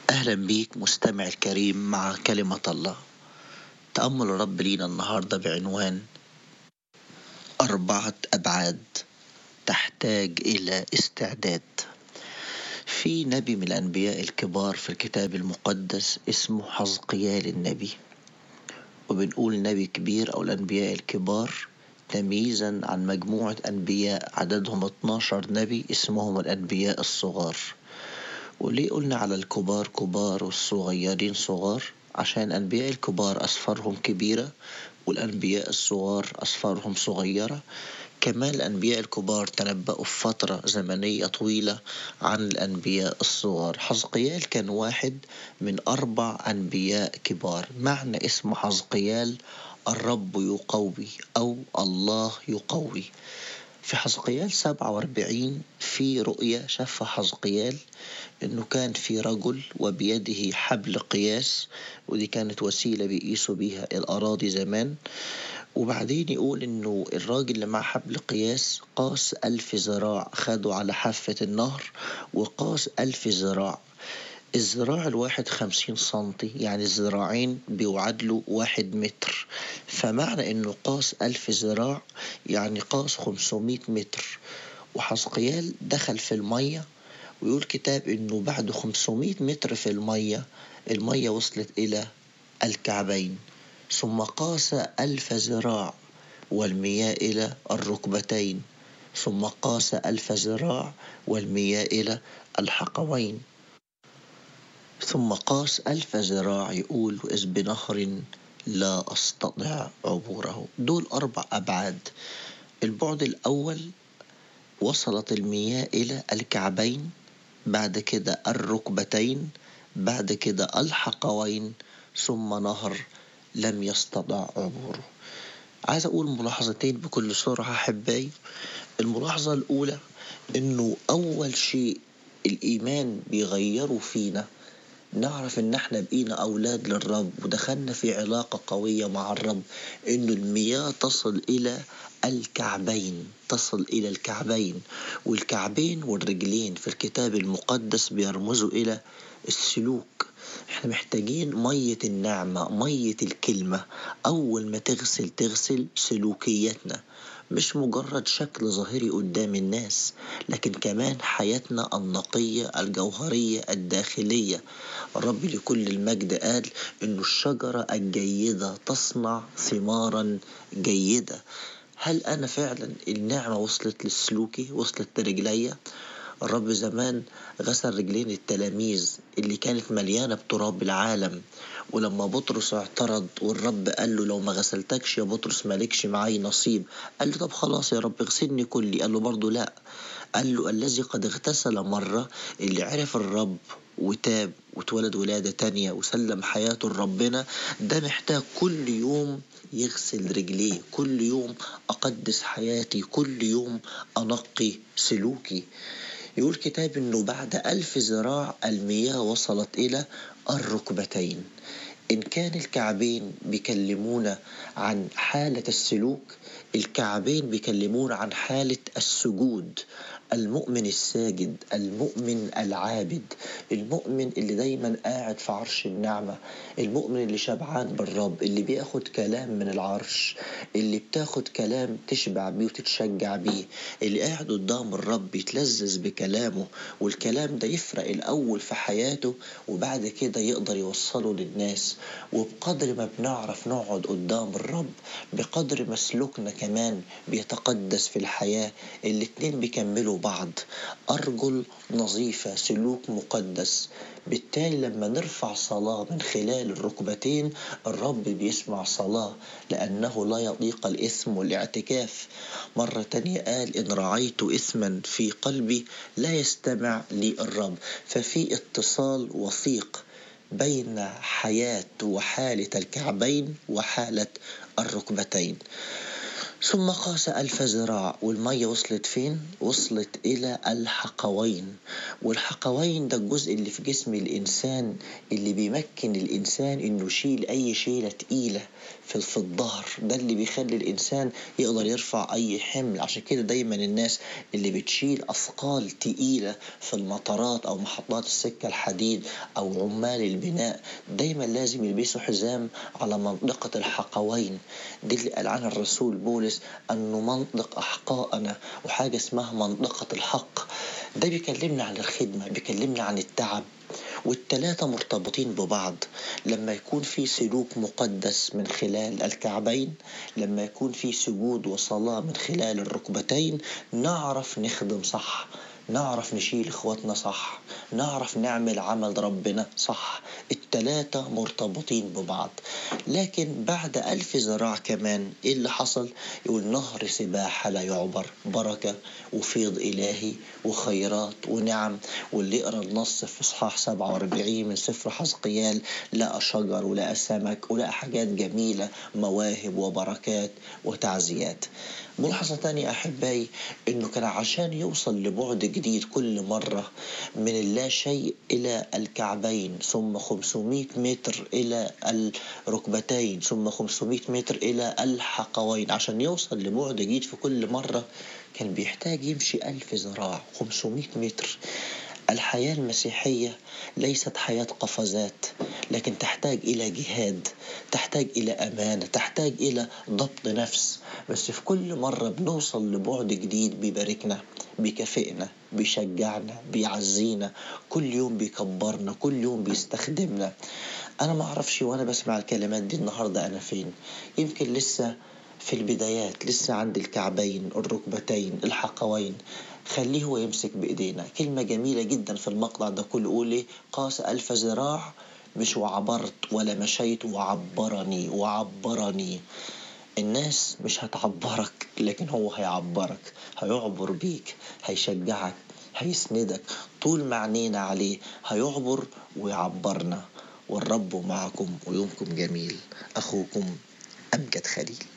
أهلا بيك مستمع الكريم مع كلمة الله تأمل الرب لينا النهاردة بعنوان أربعة أبعاد تحتاج إلى استعداد في نبي من الأنبياء الكبار في الكتاب المقدس اسمه حزقيال النبي وبنقول نبي كبير أو الأنبياء الكبار تمييزا عن مجموعة أنبياء عددهم 12 نبي اسمهم الأنبياء الصغار وليه قلنا على الكبار كبار والصغيرين صغار عشان الأنبياء الكبار أسفارهم كبيرة والأنبياء الصغار أسفارهم صغيرة كمان الأنبياء الكبار تنبأوا في فترة زمنية طويلة عن الأنبياء الصغار حزقيال كان واحد من أربع أنبياء كبار معنى اسم حزقيال الرب يقوي أو الله يقوي في حزقيال 47 في رؤية شافها حزقيال انه كان في رجل وبيده حبل قياس ودي كانت وسيلة بيقيسوا بيها الأراضي زمان وبعدين يقول إنه الراجل اللي معاه حبل قياس قاس ألف ذراع خده على حافة النهر وقاس ألف ذراع الذراع الواحد خمسين سنتي يعني الذراعين بيعادلوا واحد متر فمعنى إنه قاس ألف ذراع يعني قاس خمسمائة متر وحزقيال دخل في المية ويقول كتاب إنه بعد خمسمائة متر في المية المية وصلت إلى الكعبين ثم قاس ألف ذراع والمياه إلى الركبتين ثم قاس ألف ذراع والمياه إلى الحقوين ثم قاس ألف ذراع يقول إذ بنهر لا أستطيع عبوره دول أربع أبعاد البعد الأول وصلت المياه إلى الكعبين بعد كده الركبتين بعد كده الحقوين ثم نهر لم يستطع عبوره عايز أقول ملاحظتين بكل سرعة أحبائي الملاحظة الأولى إنه أول شيء الإيمان بيغيره فينا نعرف إن إحنا بقينا أولاد للرب ودخلنا في علاقة قوية مع الرب إنه المياه تصل إلى الكعبين تصل إلى الكعبين والكعبين والرجلين في الكتاب المقدس بيرمزوا إلى السلوك احنا محتاجين مية النعمة مية الكلمة أول ما تغسل تغسل سلوكياتنا مش مجرد شكل ظاهري قدام الناس لكن كمان حياتنا النقية الجوهرية الداخلية الرب لكل المجد قال إنه الشجرة الجيدة تصنع ثمارا جيدة هل أنا فعلا النعمة وصلت لسلوكي وصلت لرجليا الرب زمان غسل رجلين التلاميذ اللي كانت مليانة بتراب العالم ولما بطرس اعترض والرب قال له لو ما غسلتكش يا بطرس مالكش معاي نصيب قال له طب خلاص يا رب اغسلني كلي قال له برضه لا قال له الذي قد اغتسل مرة اللي عرف الرب وتاب واتولد ولادة تانية وسلم حياته لربنا ده محتاج كل يوم يغسل رجليه كل يوم أقدس حياتي كل يوم أنقي سلوكي يقول كتاب انه بعد ألف ذراع المياه وصلت إلى الركبتين إن كان الكعبين بيكلمونا عن حالة السلوك الكعبين بيكلمونا عن حالة السجود المؤمن الساجد المؤمن العابد المؤمن اللي دايما قاعد في عرش النعمة المؤمن اللي شبعان بالرب اللي بياخد كلام من العرش اللي بتاخد كلام تشبع بيه وتتشجع بيه اللي قاعد قدام الرب يتلذذ بكلامه والكلام ده يفرق الأول في حياته وبعد كده يقدر يوصله للناس وبقدر ما بنعرف نقعد قدام الرب بقدر ما سلوكنا كمان بيتقدس في الحياة الاتنين بيكملوا بعض أرجل نظيفة سلوك مقدس بالتالي لما نرفع صلاة من خلال الركبتين الرب بيسمع صلاة لأنه لا يضيق الإثم والاعتكاف مرة تانية قال إن رعيت إثما في قلبي لا يستمع لي الرب ففي اتصال وثيق بين حياة وحالة الكعبين وحالة الركبتين ثم قاس ألف ذراع والمية وصلت فين؟ وصلت إلى الحقوين والحقوين ده الجزء اللي في جسم الإنسان اللي بيمكن الإنسان إنه يشيل أي شيلة تقيلة في في الظهر ده اللي بيخلي الإنسان يقدر يرفع أي حمل عشان كده دايما الناس اللي بتشيل أثقال تقيلة في المطارات أو محطات السكة الحديد أو عمال البناء دايما لازم يلبسوا حزام على منطقة الحقوين دي اللي قال عنها الرسول بولس أن نمنطق أحقاءنا وحاجة اسمها منطقة الحق ده بيكلمنا عن الخدمة بيكلمنا عن التعب والتلاتة مرتبطين ببعض لما يكون في سلوك مقدس من خلال الكعبين لما يكون في سجود وصلاة من خلال الركبتين نعرف نخدم صح نعرف نشيل اخواتنا صح نعرف نعمل عمل ربنا صح التلاتة مرتبطين ببعض لكن بعد ألف ذراع كمان إيه اللي حصل يقول نهر سباحة لا يعبر بركة وفيض إلهي وخيرات ونعم واللي يقرأ النص في إصحاح 47 من سفر حزقيال لقى شجر ولقى سمك ولقى حاجات جميلة مواهب وبركات وتعزيات ملاحظة تانية أحبائي إنه كان عشان يوصل لبعد جديد كل مرة من اللا شيء إلى الكعبين ثم 500 متر إلى الركبتين ثم 500 متر إلى الحقوين عشان يوصل لبعد جديد في كل مرة كان بيحتاج يمشي ألف ذراع 500 متر الحياة المسيحية ليست حياة قفزات لكن تحتاج إلى جهاد تحتاج إلى أمانة تحتاج إلى ضبط نفس بس في كل مرة بنوصل لبعد جديد بيباركنا بيكافئنا بيشجعنا بيعزينا كل يوم بيكبرنا كل يوم بيستخدمنا أنا ما أعرفش وأنا بسمع الكلمات دي النهاردة أنا فين يمكن لسه في البدايات لسه عند الكعبين الركبتين الحقوين خليه هو يمسك بإيدينا كلمة جميلة جدا في المقطع ده كله قولي قاس ألف ذراع مش وعبرت ولا مشيت وعبرني وعبرني الناس مش هتعبرك لكن هو هيعبرك هيعبر بيك هيشجعك هيسندك طول ما عينينا عليه هيعبر ويعبرنا والرب معكم ويومكم جميل أخوكم أمجد خليل